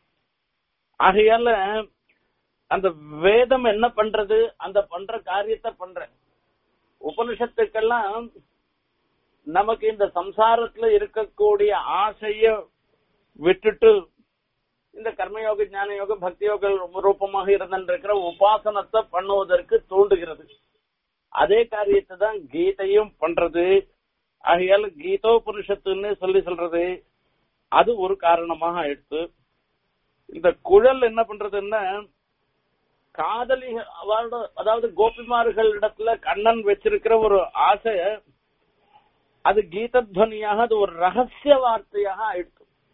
A: ஆகையால அந்த வேதம் என்ன பண்றது அந்த பண்ற காரியத்தை பண்ற உபனிஷத்துக்கெல்லாம் நமக்கு இந்த சம்சாரத்துல இருக்கக்கூடிய ஆசைய விட்டுட்டு இந்த கர்மயோக ஞான யோக பக்தி யோக ரூபமாக இருந்திருக்கிற உபாசனத்தை பண்ணுவதற்கு தூண்டுகிறது அதே காரியத்தை தான் கீதையும் பண்றது ஆகையால கீதோபனிஷத்துன்னு சொல்லி சொல்றது அது ஒரு காரணமாக ஆயிடுச்சு இந்த குழல் என்ன பண்றதுன்னா காதலி அவரோட அதாவது கோபிமார்கள் இடத்துல கண்ணன் வச்சிருக்கிற ஒரு ஆசை அது கீதத்வனியாக அது ஒரு ரகசிய வார்த்தையாக ஆயிடுச்சு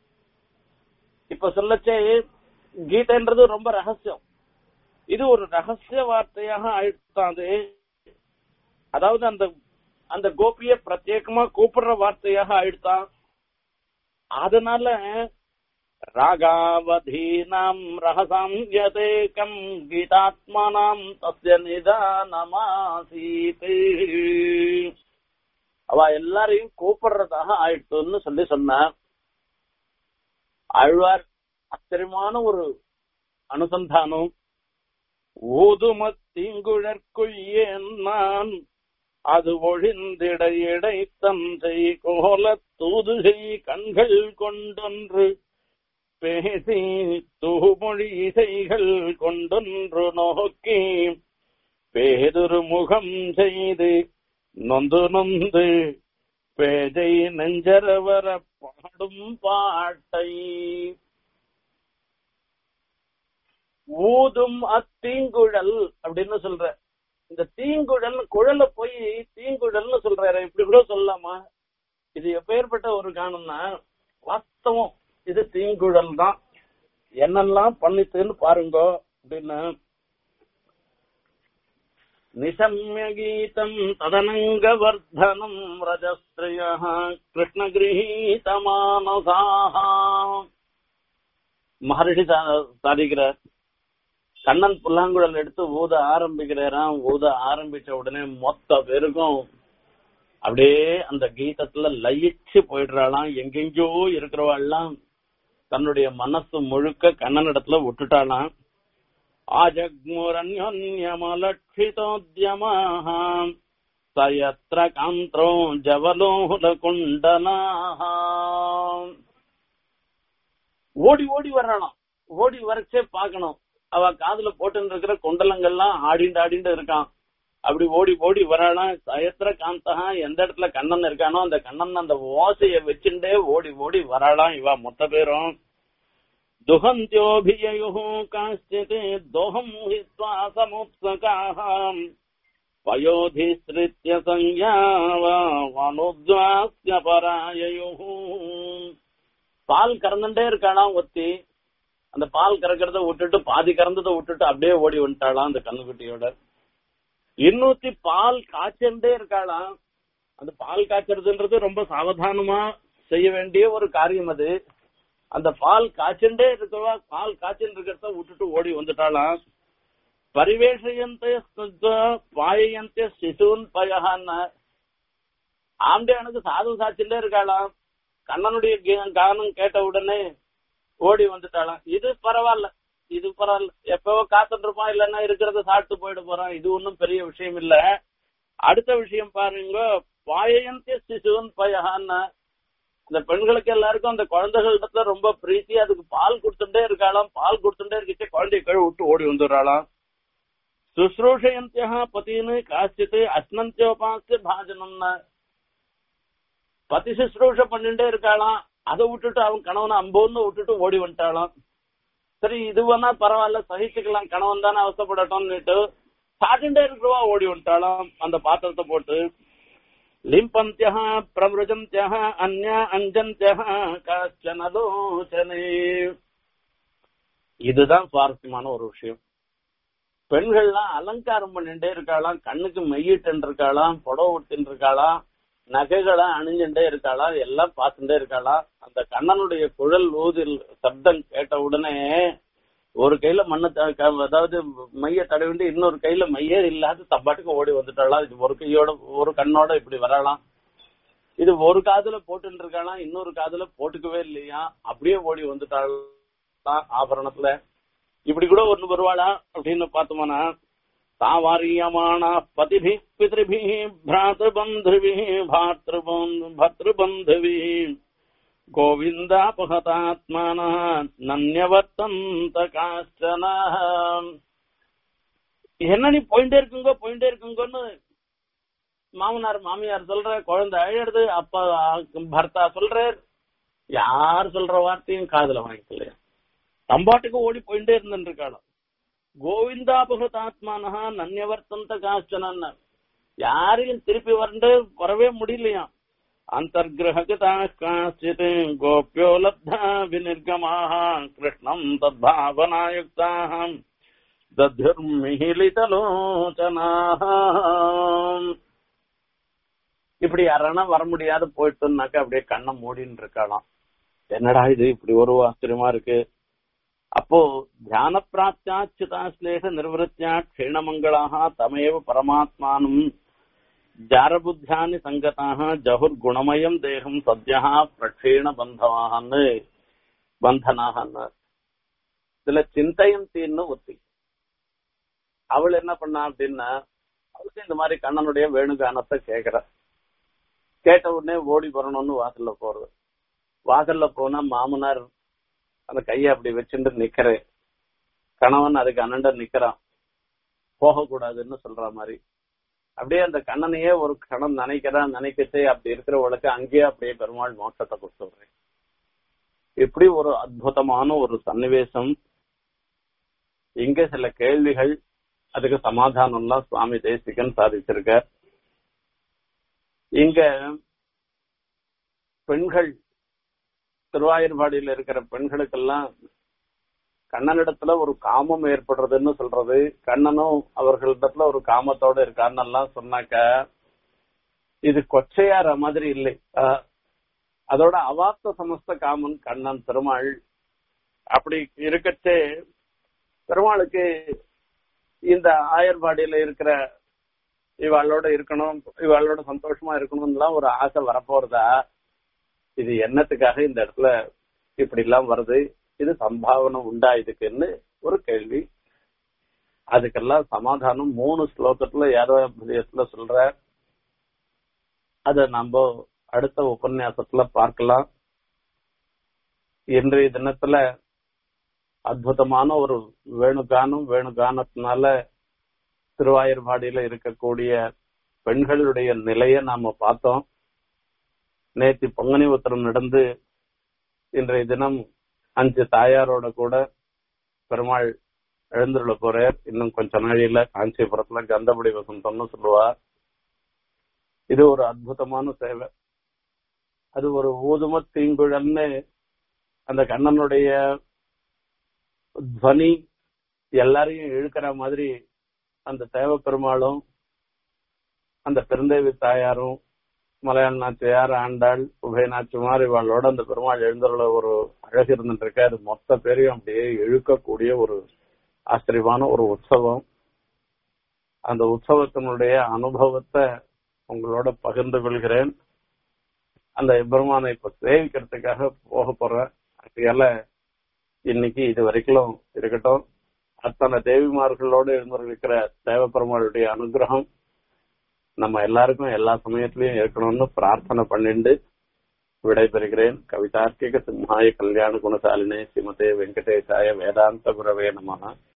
A: இப்ப சொல்லச்சே கீதைன்றது ரொம்ப ரகசியம் இது ஒரு ரகசிய வார்த்தையாக ஆயிடுச்சு அது அதாவது அந்த அந்த கோபிய பிரத்யேகமா கூப்பிடுற வார்த்தையாக ஆயிடுத்தான் அதனால ராகாவதீனாம் ரகசாம் யதேகம் கீதாத்மானாம் தஸ்ய நிதானமாசீத் அவ எல்லாரையும் கூப்பிடுறதாக ஆயிடுத்துன்னு சொல்லி சொன்னார் ஆழ்வார் ஆச்சரியமான ஒரு அனுசந்தானம் ஊதுமத்தீங்குழற்குய்யேன் நான் அது ஒழிந்திட இடை தந்தை கோல தூதுகை கண்கள் கொண்டொன்று பேசி தூமொழி இசைகள் கொண்டொன்று நோக்கி பேதொரு முகம் செய்து நொந்து நொந்து பேதை நெஞ்சரவர பாடும் பாட்டை ஊதும் அத்தீங்குழல் அப்படின்னு சொல்ற இந்த தீங்குழல் குழல போய் தீங்குழல்னு சொல்றாரு இப்படி கூட சொல்லலாமா இது எப்பேற்பட்ட ஒரு காரணம்னா வாஸ்தவம் இது தீங்குழல் தான் என்னெல்லாம் பண்ணித்துன்னு பாருங்க அப்படின்னு நிசம்ய கீதம் ததனங்க வர்தனம் ரஜஸ்திரிய கிருஷ்ணகிரகீத மானசாக மகர்ஷி சாதிக்கிறார் கண்ணன் புல்லாங்குழல் எடுத்து ஊத ஆரம்பிக்கிறாராம் ஊத ஆரம்பிச்ச உடனே மொத்த பேருக்கும் அப்படியே அந்த கீதத்துல லயிச்சு போயிடுறாளாம் எங்கெங்கயோ இருக்கிறவாள்லாம் தன்னுடைய மனசு முழுக்க கண்ணனிடத்துல விட்டுட்டாளாம் ஆஜக்முரண்யோன்யமலட்சிதோத்யமாக சயத்ர காந்திரோ ஜவலோல குண்டலாக ஓடி ஓடி வர்றானாம் ஓடி வரைச்சே பார்க்கணும் அவ காதுல போட்டு இருக்கிற குண்டலங்கள்லாம் ஆடிண்டு ஆடிண்டு இருக்கான் அப்படி ஓடி ஓடி வரானா சயத்திர காந்தகா எந்த இடத்துல கண்ணன் இருக்கானோ அந்த கண்ணன் அந்த ஓசைய வச்சுட்டே ஓடி ஓடி வராளாம் இவ மொத்த பேரும் துகந்தியோபியு காஷ்டித் தோகம் ஹித்வா சமுத்சகாः பயோதிஸ்ரித்ய சஞ்ஞாவனுத்வாஸ்ய பராயயுः பால் கறந்துட்டே இருக்காளாம் ஒத்தி அந்த பால் கறக்கிறத விட்டுட்டு பாதி கறந்ததை விட்டுட்டு அப்படியே ஓடி வந்துட்டாளாம் அந்த கண்ணுக்குட்டியோட இன்னூத்தி பால் காய்ச்சண்டே இருக்காளாம் அந்த பால் காய்ச்சறதுன்றது ரொம்ப சாவதானமா செய்ய வேண்டிய ஒரு காரியம் அது அந்த பால் காய்ச்சண்டே இருக்கவா பால் காய்ச்சல் இருக்கிறத விட்டுட்டு ஓடி வந்துட்டாளாம் பரிவேஷயந்தே பாயயந்தே சிசுன் பயகான்னு ஆம்டையானுக்கு சாது சாச்சிண்டே இருக்காளாம் கண்ணனுடைய கீ- கானம் கேட்ட உடனே ஓடி வந்துட்டாளாம் இது பரவாயில்ல இது பரவாயில்ல எப்பவோ காத்துட்டு இருப்பான் இல்லன்னா இருக்கிறத சாப்பிட்டு போயிட போறான் இது ஒன்றும் பெரிய விஷயம் இல்ல அடுத்த விஷயம் பாருங்க பாயயந்திய சிசுவன் பயகான்னு இந்த பெண்களுக்கு எல்லாருக்கும் அந்த குழந்தைகளிடத்துல ரொம்ப பிரீத்தி அதுக்கு பால் கொடுத்துட்டே இருக்காளாம் பால் கொடுத்துட்டே இருக்கிச்சு குழந்தைய கழுவி விட்டு ஓடி வந்துடுறாளாம் சுশ্ரூஷயந்தியா பத்தின்னு காசித்து அஸ்னந்தியோபாசிய பாஜனம்னு பதி சுশ্ரூஷ பண்ணிட்டே இருக்காளாம் அதை விட்டுட்டு அவன் கணவனை அம்போன்னு விட்டுட்டு ஓடி வந்துட்டாளாம் சரி இது வேணா பரவாயில்ல சகிச்சுக்கலாம் கணவன் தானே அவசப்படட்டும்னுட்டு சாட்டிண்டே இருக்கிறவா ஓடி வந்துட்டாளாம் அந்த பாத்திரத்தை போட்டு லிம்பந்தியா பிரமிருஜந்தியா அந்யா அஞ்சந்தியா காச்சன லோச்சனே இதுதான் சுவாரஸ்யமான ஒரு விஷயம் பெண்கள்லாம் அலங்காரம் பண்ணிட்டே இருக்காளாம் கண்ணுக்கு மெய்யிட்டு இருக்காளாம் புடவை விட்டுட்டு இருக்காளாம் நகைகளை அணிஞ்சுட்டே இருக்காளாம் எல்லாம் பார்த்துட்டே இருக்காளாம் அந்த கண்ணனுடைய குழல் ஊதில் சப்தம் கேட்ட உடனே ஒரு கையில மண்ணை த- க- அதாவது மைய தடவிட்டு இன்னொரு கையில மையே இல்லாத தப்பாட்டுக்கு ஓடி வந்துட்டாளாம் இது ஒரு கையோட ஒரு கண்ணோட இப்படி வரலாம் இது ஒரு காதுல போட்டுட்டு இருக்காளாம் இன்னொரு காதுல போட்டுக்கவே இல்லையா அப்படியே ஓடி வந்துட்டாளாம் ஆபரணத்துல இப்படி கூட ஒண்ணு வருவாளா அப்படின்னு பார்த்தோம்னா தாவாரியமானா பதிபி பிதிருபி பிராதபந்துவி பாத்ருபந்து பத்ருபந்துவி கோவிந்தாபகதாத்மான நன்யவர்த்தந்த காஷ்டன என்ன நீ போயிட்டே இருக்குங்க போயிட்டே இருக்குங்கன்னு மாமனார் மாமியார் சொல்ற குழந்தை அழறது அப்பா பர்த்தா சொல்றார் யார் சொல்ற வார்த்தையும் காதுல வாங்கிக்கலையா தம்பாட்டுக்கு ஓடி போயிட்டே இருந்துட்டு இருக்காளாம் கோவிந்தாபகதாத்மானஹா நன்யவர்த்தந்த காஷ்டனன்னு யாரையும் திருப்பி வரண்டு வரவே முடியலையாம் அந்தர்கிரககதா காச்சித் கோபியோ லப்தா விநிர்கமாக கிருஷ்ணம் தத்பாவனாயுக்தாக தத்யுர்மிகிலிதலோச்சனாக இப்படி யாரானா வர முடியாது போயிட்டுனாக்க அப்படியே கண்ணை மூடின்னு இருக்காளாம் என்னடா இது இப்படி ஒரு ஆச்சரியமா இருக்கு அப்போ தியான பிராப்தியாச்சுதாஸ்லேஷ நிர்வத்தியா க்ஷீணமங்களாக தமேவ பரமாத்மானம் ஜாரபுத்தியானி சங்கதாக ஜகுர் குணமயம் தேகம் சத்யா பிரக்ஷீண பந்தவான்னு பந்தனாகன்னு இதுல சிந்தையும் தீன்னு ஒத்தி அவள் என்ன பண்ணா அப்படின்னா அவளுக்கு இந்த மாதிரி கண்ணனுடைய வேணுகானத்தை கேக்குற கேட்ட உடனே ஓடி வரணும்னு வாசல்ல போறது வாசல்ல போனா மாமனார் அந்த கைய அப்படி வச்சுட்டு நிக்கிறேன் கணவன் அதுக்கு அண்ணண்ட நிக்கிறான் போக கூடாதுன்னு சொல்ற மாதிரி அப்படியே அந்த கண்ணனையே ஒரு கணம் நினைக்கிறான் நினைக்கச்சே அப்படி இருக்கிறவளுக்கு அங்கேயே அப்படியே பெருமாள் மோட்சத்தை கொடுத்துடுறேன் இப்படி ஒரு அற்புதமான ஒரு சன்னிவேசம் இங்க சில கேள்விகள் அதுக்கு சமாதானம்லாம் சுவாமி தேசிகன் சாதிச்சிருக்கார் இங்க பெண்கள் திருவாயூர்பாடியில இருக்கிற பெண்களுக்கெல்லாம் கண்ணனிடத்துல ஒரு காமம் ஏற்படுறதுன்னு சொல்றது கண்ணனும் அவர்களிடத்துல ஒரு காமத்தோட இருக்கான்னு எல்லாம் சொன்னாக்க இது கொச்சையார மாதிரி இல்லை ஆஹ் அதோட அவாப்த சமஸ்த காமன் கண்ணன் பெருமாள் அப்படி இருக்கச்சே பெருமாளுக்கு இந்த ஆயர்பாடியில இருக்கிற இவாளோட இருக்கணும் இவாளோட சந்தோஷமா இருக்கணும்லாம் ஒரு ஆசை வரப்போறதா இது என்னத்துக்காக இந்த இடத்துல இப்படி எல்லாம் வருது இது சம்பாவனை உண்டா இதுக்குன்னு ஒரு கேள்வி அதுக்கெல்லாம் சமாதானம் மூணு ஸ்லோகத்துல யாரோ பிரதேசத்துல சொல்ற அத நம்ம அடுத்த உபன்யாசத்துல பார்க்கலாம் இன்றைய தினத்துல அற்புதமான ஒரு வேணுகானம் வேணுகானத்தினால திருவாயூர்பாடியில இருக்கக்கூடிய பெண்களுடைய நிலைய நாம பார்த்தோம் நேற்று பொங்கனி உத்தரம் நடந்து இன்றைய தினம் அஞ்சு தாயாரோட கூட பெருமாள் எழுந்துள்ள போறார் இன்னும் கொஞ்ச நாளில காஞ்சிபுரத்துல கந்தபடி வசந்தம்னு சொல்லுவா இது ஒரு அற்புதமான சேவை அது ஒரு ஊதும தீங்குழல்னு அந்த கண்ணனுடைய துவனி எல்லாரையும் இழுக்கிற மாதிரி அந்த தேவ பெருமாளும் அந்த பெருந்தேவி தாயாரும் மலையாள நாச்சியார் ஆண்டாள் உபயநாச்சிமார் இவாளோட அந்த பெருமாள் எழுந்துள்ள ஒரு அழகு இருந்துட்டு இருக்கு அது மொத்த பேரையும் அப்படியே இழுக்கக்கூடிய ஒரு ஆச்சரியமான ஒரு உற்சவம் அந்த உற்சவத்தினுடைய அனுபவத்தை உங்களோட பகிர்ந்து கொள்கிறேன் அந்த பெருமானை இப்ப சேவிக்கிறதுக்காக போக போறேன் அதுக்கால இன்னைக்கு இது வரைக்கும் இருக்கட்டும் அத்தனை தேவிமார்களோடு இருந்திருக்கிற தேவ பெருமாளுடைய அனுகிரகம் நம்ம எல்லாருக்கும் எல்லா சமயத்திலயும் இருக்கணும்னு பிரார்த்தனை பண்ணிண்டு விடைபெறுகிறேன் கவிதார்க்கிக சிம்ஹாய கல்யாண குணசாலினே ஸ்ரீமதே வெங்கடேசாய வேதாந்த குரவே நமஹ